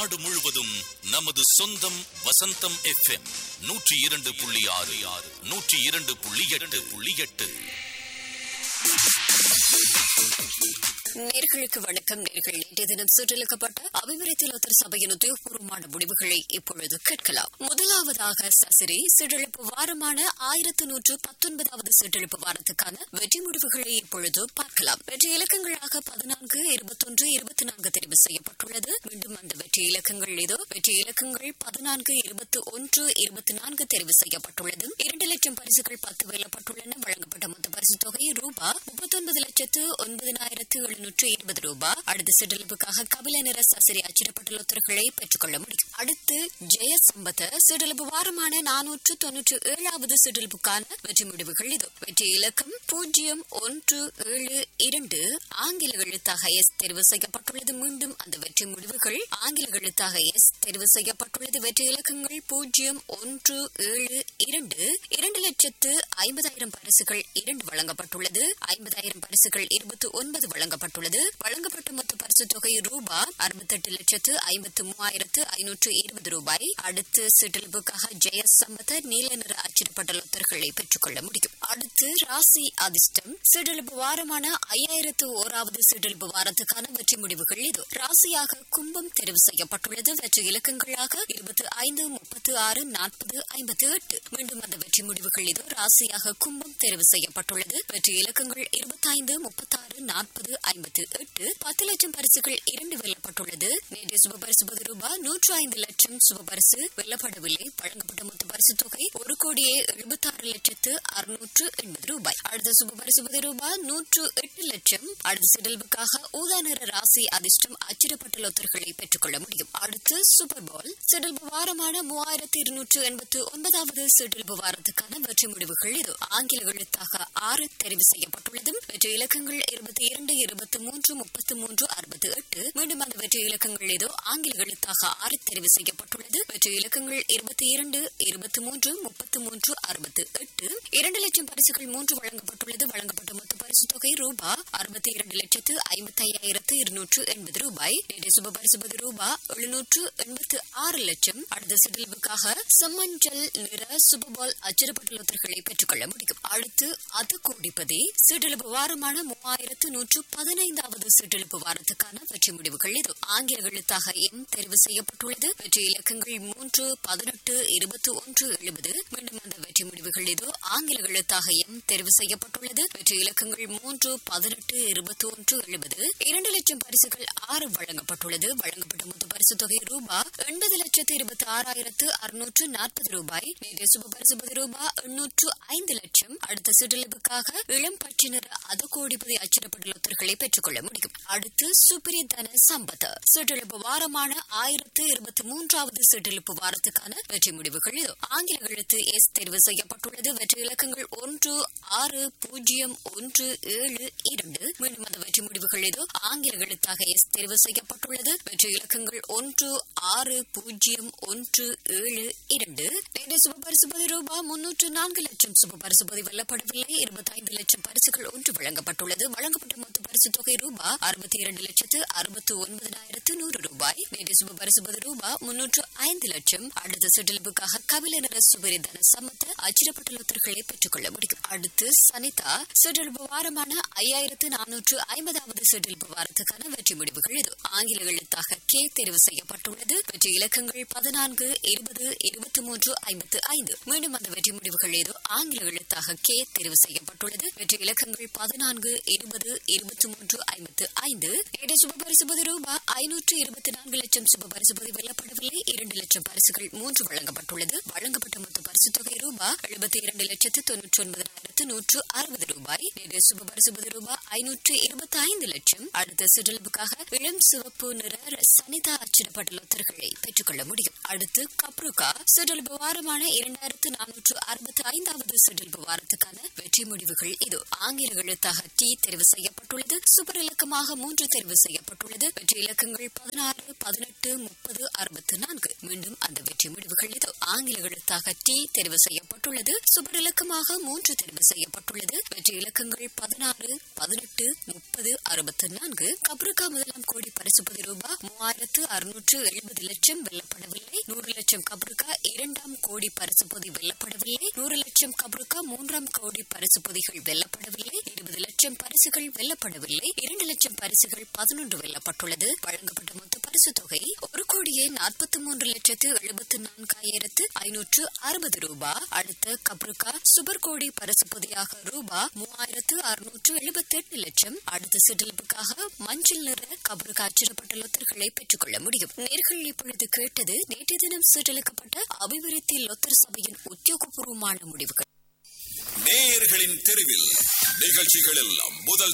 நாடு முழுவதும் நமது சொந்தம் வசந்தம் எஃப்எம் நூற்றி இரண்டு புள்ளி ஆறு ஆறு நூற்றி இரண்டு புள்ளி எட்டு புள்ளி எட்டு நேர்களுக்கு வணக்கம் நேர்கள் இன்றைய தினம் சுற்றளிக்கப்பட்ட அபிவிருத்திலோத்தர் சபையின் உத்தியோகபூர்வமான முடிவுகளை இப்பொழுது கேட்கலாம் முதலாவதாக சசிரி சிற்றெழுப்பு வாரமான ஆயிரத்து நூற்று பத்தொன்பதாவது சிற்றெழுப்பு வாரத்துக்கான வெற்றி முடிவுகளை இப்பொழுது பார்க்கலாம் வெற்றி இலக்கங்களாக பதினான்கு இருபத்தொன்று இருபத்தி நான்கு தெரிவு செய்யப்பட்டுள்ளது மீண்டும் அந்த வெற்றி இலக்கங்கள் இதோ வெற்றி இலக்கங்கள் பதினான்கு இருபத்தி ஒன்று இருபத்தி நான்கு தெரிவு செய்யப்பட்டுள்ளது இரண்டு லட்சம் பரிசுகள் பத்து வெல்லப்பட்டுள்ளன வழங்கப்பட்ட மொத்த பரிசு தொகை ரூபா முப்பத்தொன்பது லட்சத்து ஒன்பதினாயிரத்து எழுநூற்று இருபது ரூபாய் அடுத்த சிடலுக்காக கபில நிற சசிரி அச்சிடப்பட்டுள்ள உத்தரவுகளை பெற்றுக்கொள்ள முடியும் அடுத்து ஜெய சம்பத சிடலுப்பு வாரமான நானூற்று தொன்னூற்று ஏழாவது சிடலுக்கான வெற்றி முடிவுகள் இது வெற்றி இலக்கம் பூஜ்ஜியம் ஒன்று ஏழு இரண்டு ஆங்கில எழுத்தாக எஸ் தெரிவு செய்யப்பட்டுள்ளது மீண்டும் அந்த வெற்றி முடிவுகள் ஆங்கில எழுத்தாக எஸ் தெரிவு செய்யப்பட்டுள்ளது வெற்றி இலக்கங்கள் பூஜ்ஜியம் ஒன்று ஏழு இரண்டு இரண்டு லட்சத்து ஐம்பதாயிரம் பரிசுகள் இரண்டு வழங்கப்பட்டுள்ளது ஐம்பதாயிரம் பரிசுகள் இருபத்தி ஒன்பது வழங்கப்பட்டுள்ளது வழங்கப்பட்ட மொத்த பரிசு தொகை ரூபா அறுபத்தெட்டு லட்சத்து ஐம்பத்து மூவாயிரத்து ஐநூற்று இருபது ரூபாய் அடுத்து சிற்றளவுக்காக ஜெய சம்பத நீல நிற அச்சிடப்பட்ட லொத்தர்களை பெற்றுக்கொள்ள முடியும் அடுத்து ராசி அதிர்ஷ்டம் சிற்றளவு வாரமான ஐயாயிரத்து ஓராவது சிற்றளவு வாரத்துக்கான வெற்றி முடிவுகள் இது ராசியாக கும்பம் தெரிவு செய்யப்பட்டுள்ளது வெற்றி இலக்கங்களாக இருபத்தி ஐந்து முப்பத்து ஆறு நாற்பது ஐம்பத்தி எட்டு மீண்டும் அந்த வெற்றி முடிவுகள் இது ராசியாக கும்பம் தெரிவு செய்யப்பட்டுள்ளது வெற்றி இலக்கங்கள் இருபத்தைந்து முப்பத்தாறு நாற்பது ஐம்பத்து எட்டு பத்து லட்சம் பரிசுகள் இரண்டு வெல்லப்பட்டுள்ளது நேற்று சுபபரிசு பது ரூபாய் நூற்று ஐந்து லட்சம் சுபபரிசு வெல்லப்படவில்லை வழங்கப்பட்ட மொத்த பரிசு தொகை ஒரு கோடியே எழுபத்தாறு லட்சத்து அறுநூற்று எண்பது ரூபாய் அடுத்த சுபபரிசு பது ரூபாய் நூற்று எட்டு லட்சம் அடுத்த சிடல்புக்காக ஊதா நிற ராசி அதிர்ஷ்டம் அச்சிடப்பட்ட லொத்தர்களை பெற்றுக்கொள்ள முடியும் அடுத்து சூப்பர் பால் சிடல்பு வாரமான மூவாயிரத்தி இருநூற்று எண்பத்து ஒன்பதாவது சிடல்பு வாரத்துக்கான வெற்றி முடிவுகள் இது ஆங்கில எழுத்தாக ஆறு தெரிவு செய்யப்பட்டுள்ளது வெற்றி இலக்கங்கள் இருபத்தி இரண்டு இருபத்தி மூன்று முப்பத்தி மூன்று அறுபத்தி எட்டு மீண்டும் அந்த வெற்றி இலக்கங்கள் ஏதோ ஆங்கில எழுத்தாக ஆறு தெரிவு செய்யப்பட்டுள்ளது வெற்றி இலக்கங்கள் இருபத்தி இரண்டு இருபத்தி மூன்று முப்பத்தி மூன்று அறுபத்தி எட்டு இரண்டு லட்சம் பரிசுகள் மூன்று வழங்கப்பட்டுள்ளது வழங்கப்பட்ட மொத்த பரிசு தொகை ரூபா அறுபத்தி இரண்டு லட்சத்து ஐம்பத்தி ஐயாயிரத்து இருநூற்று எண்பது ரூபாய் நேற்று சுப பரிசு பது ரூபா எழுநூற்று எண்பத்து ஆறு லட்சம் அடுத்த சிடலுக்காக செம்மஞ்சள் நிற சுபபால் அச்சிடப்பட்டுள்ளவர்களை பெற்றுக்கொள்ள முடியும் அடுத்து அது கோடிப்பதி சிடலுப்பு வாரமான மூவாயிரத்து நூற்று பதினைந்தாவது சிடலுப்பு வாரத்துக்கான வெற்றி முடிவுகள் இது ஆங்கில எழுத்தாக எம் தெரிவு செய்யப்பட்டுள்ளது வெற்றி இலக்கங்கள் மூன்று பதினெட்டு இருபத்தி ஒன்று எழுபது மீண்டும் அந்த வெற்றி முடிவுகள் இது ஆங்கில எழுத்தாக எம் தெரிவு செய்யப்பட்டுள்ளது வெற்றி இலக்கங்கள் மூன்று பதினெட்டு இருபத்தி ஒன்று எழுபது இரண்டு லட்சம் பரிசுகள் ஆறு வழங்கப்பட்டுள்ளது வழங்கப்பட்ட மொத்த பரிசு தொகை ரூபாய் எண்பது லட்சத்து இருபத்தி ஆறாயிரத்து அறுநூற்று நாற்பது ரூபாய் நேற்று சுப பரிசு பது ரூபாய் எண்ணூற்று ஐந்து லட்சம் அடுத்த சிற்றளவுக்காக இளம் பற்றினர் அது கோடிபதி அச்சிடப்பட்டுள்ள ஒத்தர்களை பெற்றுக்கொள்ள முடியும் அடுத்து சுப்பிரிய தன சம்பத் சிற்றெழுப்பு வாரமான ஆயிரத்து இருபத்தி மூன்றாவது சிற்றெழுப்பு வாரத்துக்கான வெற்றி முடிவுகள் இது ஆங்கில எழுத்து எஸ் தெரிவு செய்யப்பட்டுள்ளது வெற்றி இலக்கங்கள் ஒன்று ஆறு பூஜ்ஜியம் ஒன்று ஏழு இரண்டு மீண்டும் அந்த வெற்றி முடிவுகள் இது ஆங்கில எழுத்தாக எஸ் தெரிவு செய்யப்பட்டுள்ளது வெற்றி இலக்கங்கள் ஒன்று ஆறு பூஜ்ஜியம் ஒன்று ஏழு இரண்டு நேற்று சுபபரிசு பதி ரூபாய் முன்னூற்று நான்கு லட்சம் சுபபரிசு பதி வெல்லப்படவில்லை இருபத்தி ஐந்து லட்சம் பரிசுகள் ஒன்று வழங்கப்பட்டுள்ளது வழங்கப்பட்ட மொத்த பரிசு தொகை ரூபாய் அறுபத்தி இரண்டு லட்சத்து அறுபத்தி ஒன்பதாயிரத்து நூறு ரூபாய் நேற்று சுபபரிசு பதி ரூபாய் முன்னூற்று ஐந்து லட்சம் அடுத்த சுற்றலுக்காக கபில நிற சுபரிதன சமத்த அச்சிடப்பட்டுள்ள உத்தரவுகளை பெற்றுக்கொள்ள முடியும் அடுத்து சனிதா சுற்றலுப்பு வாரமான ஐயாயிரத்து நானூற்று ஐம்பதாவது சுற்றலுப்பு வாரத்துக்கான வெற்றி முடிவுகள் இது ஆங்கில எழுத்தாக கே தெரிவு செய்யப்பட்டுள்ளது வெற்றி இலக்கங்கள் பதினான்கு இருபது இருபத்தி மூன்று ஐம்பத்து ஐந்து மீண்டும் அந்த வெற்றி முடிவுகள் ஏதோ ஆங்கில எழுத்தாக கே தெரிவு செய்யப்பட்டுள்ளது வெற்றி இலக்கங்கள் பதினான்கு இருபது இருபத்தி மூன்று ஐம்பத்து ஐந்து நேற்று சுபபரிசு பது ரூபாய் ஐநூற்று இருபத்தி நான்கு லட்சம் சுபபரிசு பதி வெல்லப்படவில்லை இரண்டு லட்சம் பரிசுகள் மூன்று வழங்கப்பட்டுள்ளது வழங்கப்பட்ட மொத்த பரிசு தொகை ரூபாய் எழுபத்தி இரண்டு லட்சத்து தொன்னூற்றி ஒன்பதாயிரத்து நூற்று அறுபது ரூபாய் நேற்று சுபபரிசு பது ரூபாய் ஐநூற்று இருபத்தி ஐந்து லட்சம் அடுத்த சுற்றலுக்காக இளம் சிவப்பு நிற சனிதா அச்சிடப்பட்ட லொத்தர்களை பெற்றுக்கொள்ள முடியும் அடுத்து கப்ருகா சுற்றலுப்பு வாரமான இரண்டாயிரத்து நானூற்று அறுபத்தி ஐந்தாவது சுற்றலுப்பு வாரத்துக்கான வெற்றி முடிவுகள் இது ஆங்கில எழுத்தாக டி தெரிவு செய்யப்பட்டுள்ளது சூப்பர் இலக்கமாக மூன்று தெரிவு செய்யப்பட்டுள்ளது வெற்றி இலக்கங்கள் பதினாறு பதினெட்டு முப்பது அறுபத்தி நான்கு மீண்டும் அந்த வெற்றி முடிவுகள் இது ஆங்கில எழுத்தாக டி தெரிவு செய்யப்பட்டுள்ளது செய்யப்பட்டுள்ளது சுபர் இலக்கமாக மூன்று தெரிவு செய்யப்பட்டுள்ளது வெற்றி இலக்கங்கள் பதினாறு பதினெட்டு முப்பது அறுபத்தி நான்கு கப்ருகா முதலாம் கோடி பரிசுப்பதி ரூபாய் மூவாயிரத்து அறுநூற்று எழுபது லட்சம் வெல்லப்படவில்லை நூறு லட்சம் கப்ருகா இரண்டாம் கோடி பரிசுப்பொதி வெல்லப்படவில்லை நூறு லட்சம் கப்ருகா மூன்றாம் கோடி பரிசுப்பொதிகள் வெல்லப்படவில்லை இருபது லட்சம் பரிசுகள் வெல்லப்படவில்லை இரண்டு லட்சம் பரிசுகள் பதினொன்று வெல்லப்பட்டுள்ளது வழங்கப்பட்ட மொத்த பரிசு தொகை ஒரு கோடியே நாற்பத்தி மூன்று லட்சத்து எழுபத்தி நான்காயிரத்து ஐநூற்று அறுபது ரூபாய் அடுத்த கப்ருகா சுபர் கோடி பரிசு பொதியாக ரூபாய் மூவாயிரத்து அறுநூற்று எழுபத்தி எட்டு லட்சம் அடுத்த சிற்றிலப்புக்காக மஞ்சள் நிற கப்ருகா அச்சிடப்பட்ட லொத்தர்களை பெற்றுக்கொள்ள முடியும் நேர்கள் இப்பொழுது கேட்டது நேற்றைய தினம் சீட்டளிக்கப்பட்ட அபிவிருத்தி லொத்தர் சபையின் உத்தியோகபூர்வமான முடிவுகள் நேயர்களின் தெருவில் நிகழ்ச்சிகளில் முதல்